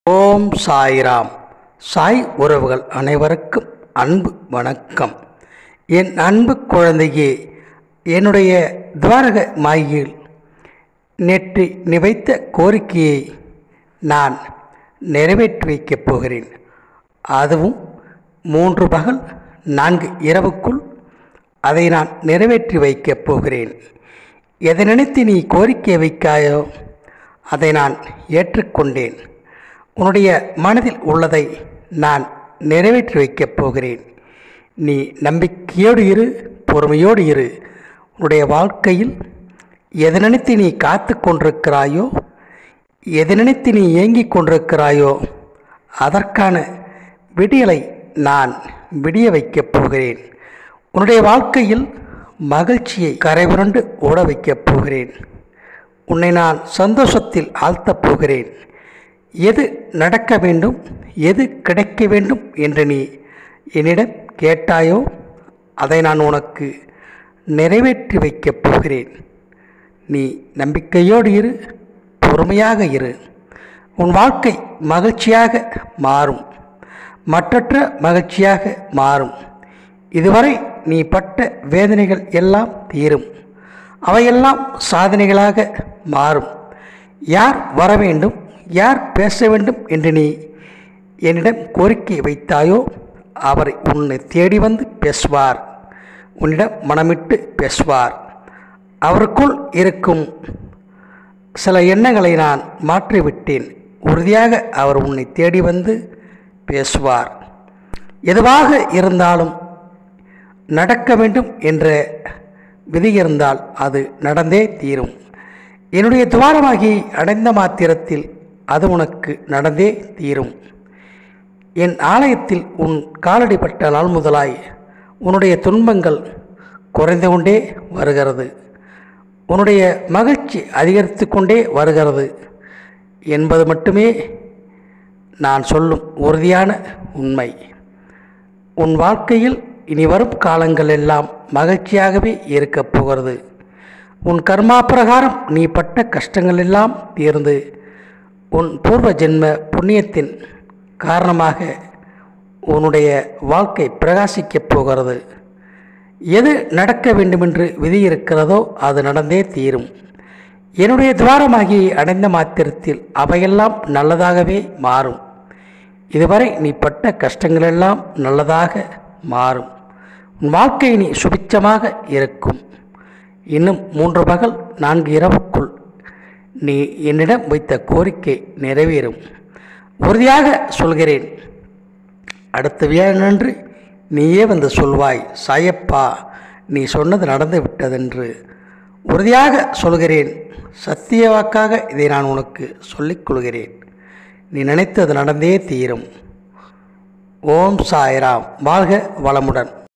ஓம் சாய்ராம் சாய் உறவுகள் அனைவருக்கும் அன்பு வணக்கம் என் அன்பு குழந்தையே என்னுடைய துவாரக மாயில் நேற்று நீ வைத்த கோரிக்கையை நான் நிறைவேற்றி வைக்கப் போகிறேன் அதுவும் மூன்று பகல் நான்கு இரவுக்குள் அதை நான் நிறைவேற்றி வைக்கப் போகிறேன் எதை நினைத்து நீ கோரிக்கை வைக்காயோ அதை நான் ஏற்றுக்கொண்டேன் உன்னுடைய மனதில் உள்ளதை நான் நிறைவேற்றி வைக்கப் போகிறேன் நீ நம்பிக்கையோடு இரு பொறுமையோடு இரு உன்னுடைய வாழ்க்கையில் எதை நினைத்து நீ காத்து கொண்டிருக்கிறாயோ எதை நினைத்து நீ ஏங்கிக் கொண்டிருக்கிறாயோ அதற்கான விடியலை நான் விடிய வைக்கப் போகிறேன் உன்னுடைய வாழ்க்கையில் மகிழ்ச்சியை கரைபுரண்டு ஓட வைக்கப் போகிறேன் உன்னை நான் சந்தோஷத்தில் ஆழ்த்தப் போகிறேன் எது நடக்க வேண்டும் எது கிடைக்க வேண்டும் என்று நீ என்னிடம் கேட்டாயோ அதை நான் உனக்கு நிறைவேற்றி வைக்கப் போகிறேன் நீ நம்பிக்கையோடு இரு பொறுமையாக இரு உன் வாழ்க்கை மகிழ்ச்சியாக மாறும் மற்றற்ற மகிழ்ச்சியாக மாறும் இதுவரை நீ பட்ட வேதனைகள் எல்லாம் தீரும் அவையெல்லாம் சாதனைகளாக மாறும் யார் வர வேண்டும் யார் பேச வேண்டும் என்று நீ என்னிடம் கோரிக்கை வைத்தாயோ அவர் உன்னை தேடி வந்து பேசுவார் உன்னிடம் மனமிட்டு பேசுவார் அவருக்குள் இருக்கும் சில எண்ணங்களை நான் மாற்றிவிட்டேன் உறுதியாக அவர் உன்னை தேடி வந்து பேசுவார் எதுவாக இருந்தாலும் நடக்க வேண்டும் என்ற விதி இருந்தால் அது நடந்தே தீரும் என்னுடைய துவாரமாகி அடைந்த மாத்திரத்தில் அது உனக்கு நடந்தே தீரும் என் ஆலயத்தில் உன் காலடிப்பட்ட நாள் முதலாய் உன்னுடைய துன்பங்கள் குறைந்து கொண்டே வருகிறது உன்னுடைய மகிழ்ச்சி அதிகரித்து கொண்டே வருகிறது என்பது மட்டுமே நான் சொல்லும் உறுதியான உண்மை உன் வாழ்க்கையில் இனி வரும் காலங்கள் எல்லாம் மகிழ்ச்சியாகவே இருக்கப் போகிறது உன் கர்மா பிரகாரம் நீ பட்ட கஷ்டங்கள் எல்லாம் தீர்ந்து உன் பூர்வ ஜென்ம புண்ணியத்தின் காரணமாக உன்னுடைய வாழ்க்கை பிரகாசிக்கப் போகிறது எது நடக்க வேண்டுமென்று விதி இருக்கிறதோ அது நடந்தே தீரும் என்னுடைய துவாரமாகி அடைந்த மாத்திரத்தில் அவையெல்லாம் நல்லதாகவே மாறும் இதுவரை நீ பட்ட கஷ்டங்களெல்லாம் நல்லதாக மாறும் உன் வாழ்க்கை நீ சுபிச்சமாக இருக்கும் இன்னும் மூன்று பகல் நான்கு இரவுக்குள் நீ என்னிடம் வைத்த கோரிக்கை நிறைவேறும் உறுதியாக சொல்கிறேன் அடுத்த வியாழனன்று நீயே வந்து சொல்வாய் சாயப்பா நீ சொன்னது நடந்து விட்டதென்று உறுதியாக சொல்கிறேன் சத்திய வாக்காக இதை நான் உனக்கு சொல்லிக் கொள்கிறேன் நீ நினைத்தது நடந்தே தீரும் ஓம் சாய்ராம் வாழ்க வளமுடன்